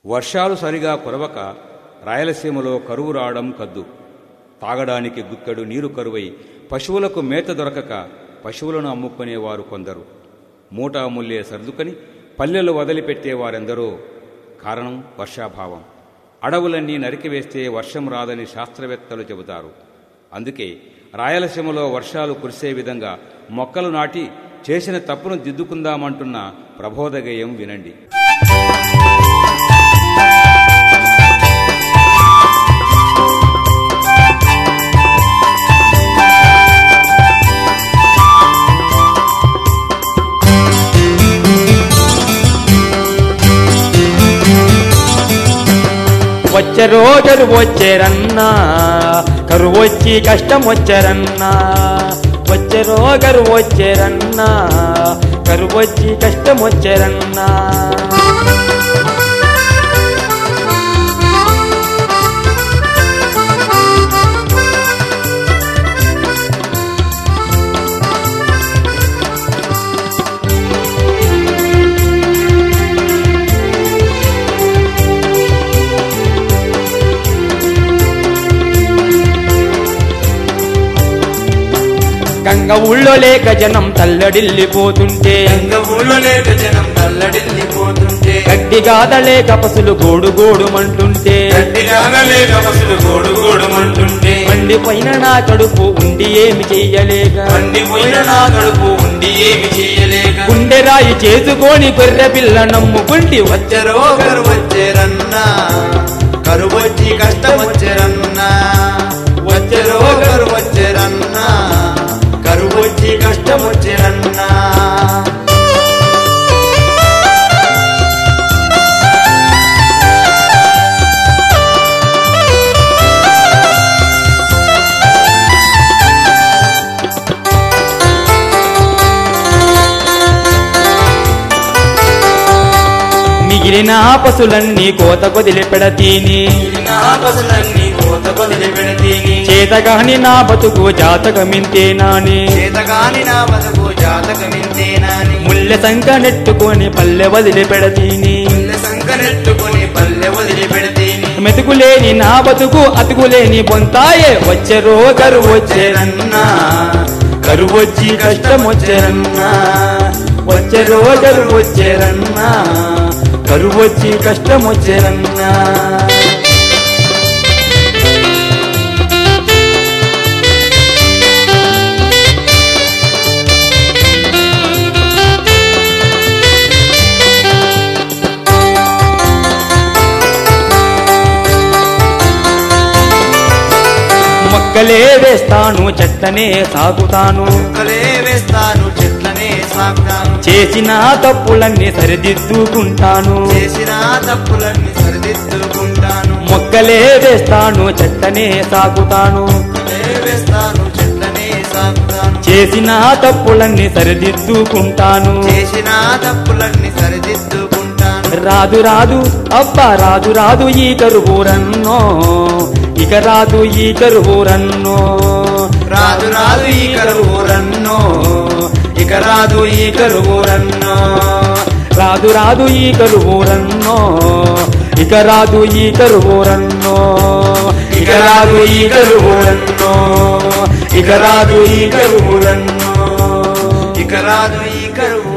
వర్షాలు సరిగా కురవక రాయలసీమలో కరువు రావడం కద్దు తాగడానికి గుక్కెడు నీరు కరువై పశువులకు మేత దొరకక పశువులను అమ్ముకునేవారు కొందరు మూటా ముల్లే సర్దుకని పల్లెలు వదిలిపెట్టేవారెందరో కారణం వర్షాభావం అడవులన్నీ నరికివేస్తే వర్షం రాదని శాస్త్రవేత్తలు చెబుతారు అందుకే రాయలసీమలో వర్షాలు కురిసే విధంగా మొక్కలు నాటి చేసిన తప్పును దిద్దుకుందామంటున్న ప్రబోధగేయం వినండి వచ్చే రోజులు వచ్చేరన్నా కరువు వచ్చి కష్టం వచ్చారన్నా వచ్చే రోజులు వచ్చేరన్నా కరువు వచ్చి కష్టం వచ్చారన్నా గంగ ఊళ్ళో లేక జనం తల్లడిల్లిపోతుంటే గంగ ఊళ్ళో లేక జనం తల్లడిల్లిపోతుంటే గడ్డి గాదలేక పసులు గోడు గోడుమంటుంటే గట్టిగా లేక బస్సులు గోడు గోడుమంటుంటే మండిపోయిన నా కడుపు ఉండి ఏమి చెయ్యలేక మండిపోయిన నా కడుపు ఉండి ఏమి చేయలేక గుండె రాయి చేసుకొని గొర్రె పిల్ల నమ్ముకుంటి వచ్చ వచ్చరో కరు వచ్చేరన్నా కరువు వచ్చి కష్టం వచ్చేరన్నా వచ్చరో కరు వచ్చేరన్నా కరువు వచ్చి కష్టం వచ్చేరన్నా మిగిలిన పశులన్నీ కోత కొదిలి పెడతీని నా బస్సులన్నీ కోత కొదిలి పెడతీని చేతగాని నా బతుకు జాతకమింతేనాని చేతగాని నా బతుకు జాతకమింతేనాని ముల్లె సంక నెట్టుకొని పల్లె వదిలి పెడతీని ముల్లె సంకనెట్టుకొని పల్లె వదిలి పెడతీని మెతుకులేని నా బతుకు అతుకులేని బొంతాయే వచ్చే రోజరు వచ్చేరన్నా కరువు వచ్చి కష్టం వచ్చేరన్నా వచ్చే రోజరు వచ్చేరన్నా కరువు వచ్చి కష్టం వచ్చేరన్నా మొక్కలే వేస్తాను చెట్లనే సాగుతాను మొక్కలే వేస్తాను చెట్లనే సాగుతాను చేసిన తప్పులన్నీ సరిదిద్దుకుంటాను చేసిన తప్పులన్నీ సరిదిద్దుకుంటాను మొక్కలే వేస్తాను చెట్లనే సాగుతాను మొక్కలే వేస్తాను చెట్లనే సాగుతాను చేసిన తప్పులన్నీ సరిదిద్దుకుంటాను చేసిన తప్పులన్నీ సరిదిద్దుకుంటాను రాదు రాదు అబ్బా రాదు రాదు ఈ కరువురన్నో ఇక రాదు ఈ కరువురన్నో రాదు రాదు ఈ కరువురన్నో ఇక రాదు ఈ కరువురన్నో రాదు రాదు ఈ కరువురన్నో ఇక రాదు ఈ కరువురన్నో ఇక రాదు ఈ కరువురన్నో ఇక రాదు ఈ కరువురన్నో ఇక రాదు ఈ కరువు